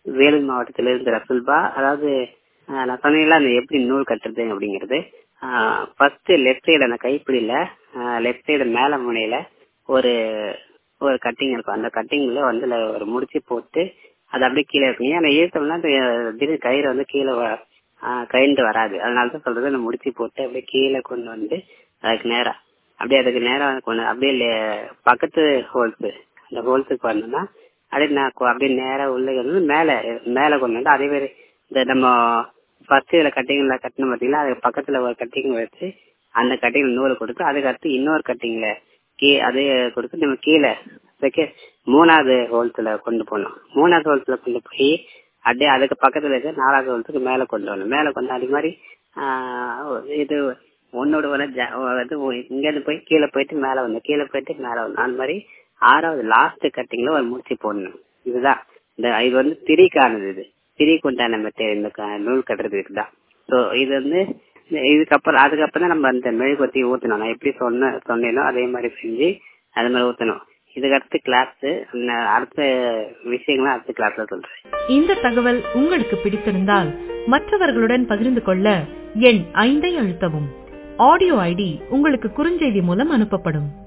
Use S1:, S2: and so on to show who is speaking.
S1: வேலூர் மாவட்டத்திலிருந்து ரசுல்பா அதாவது ஆஹ் நான் சொன்னீங்களா அந்த எப்படி நூல் கட்டுறது அப்படிங்கிறது ஃபர்ஸ்ட் லெஃப்ட் சைடு அந்த கைப்பிடியில லெஃப்ட் சைடு மேல முனையில ஒரு ஒரு கட்டிங் இருக்கும் அந்த கட்டிங்ல வந்து அதுல ஒரு முடிச்சு போட்டு அது அப்படியே கீழே இருக்கும் ஏன்னா இழுத்தோம்னா அந்த திடீர் கயிறு வந்து கீழே வ- ஆஹ் கயிண்டு வராது அதனால தான் சொல்றது அந்த முடிச்சு போட்டு அப்படியே கீழே கொண்டு வந்து அதுக்கு நேரா அப்படியே அதுக்கு நேரா கொண்டு அப்படியே லே- பக்கத்து ஹோல்ஸ் அந்த ஹோல்ஸுக்கு வரணும்னா அப்படியே நான் கொ- அப்படியே நேரா உள்ள வந்து மேல மேல கொண்டு வந்து அதே மாதிரி இந்த நம்ம ஃபர்ஸ்ட் இதுல கட்டிங்ல கட்டணும் பாத்தீங்களா அது பக்கத்துல ஒரு கட்டிங் வச்சு அந்த கட்டிங் நூலை கொடுத்து அதுக்கு அடுத்து இன்னொரு கட்டிங்ல கீ அதே கொடுத்து நம்ம கீழே செகண்ட் மூணாவது ஹோல்ஸ்ல கொண்டு போகணும் மூணாவது ஹோல்ஸ்ல கொண்டு போய் அப்படியே அதுக்கு பக்கத்துல இருக்க நாலாவது ஹோல்ஸுக்கு மேல கொண்டு வரணும் மேல கொண்டு அது மாதிரி ஆஹ் இது ஒன்னோட ஒன்று இது இங்க இருந்து போய் கீழே போயிட்டு மேல வந்து கீழே போயிட்டு மேல வந்து அந்த மாதிரி ஆறாவது லாஸ்ட் கட்டிங்ல ஒரு முடிச்சு போடணும் இதுதான் இந்த இது வந்து திரிக்கானது இது திரிக்கு உண்டான மெட்டீரியல் இந்த க- நூல் கட்டுறதுக்கு தான் ஸோ இது வந்து இந்த இதுக்கப்புறம் அதுக்கப்புறம் தான் நம்ம அந்த மெழுகுவத்தி ஊத்தணும் நான் எப்படி சொன்ன சொன்னேனோ அதே மாதிரி செஞ்சு அது மாதிரி ஊத்தணும் இதுக்கு அடுத்து கிளாஸ் அடுத்த விஷயங்களும் அடுத்த கிளாஸ்ல சொல்றேன்
S2: இந்த தகவல் உங்களுக்கு பிடித்திருந்தால் மற்றவர்களுடன் பகிர்ந்து கொள்ள எண் ஐந்தை அழுத்தவும் ஆடியோ ஐடி உங்களுக்கு குறுஞ்செய்தி மூலம் அனுப்பப்படும்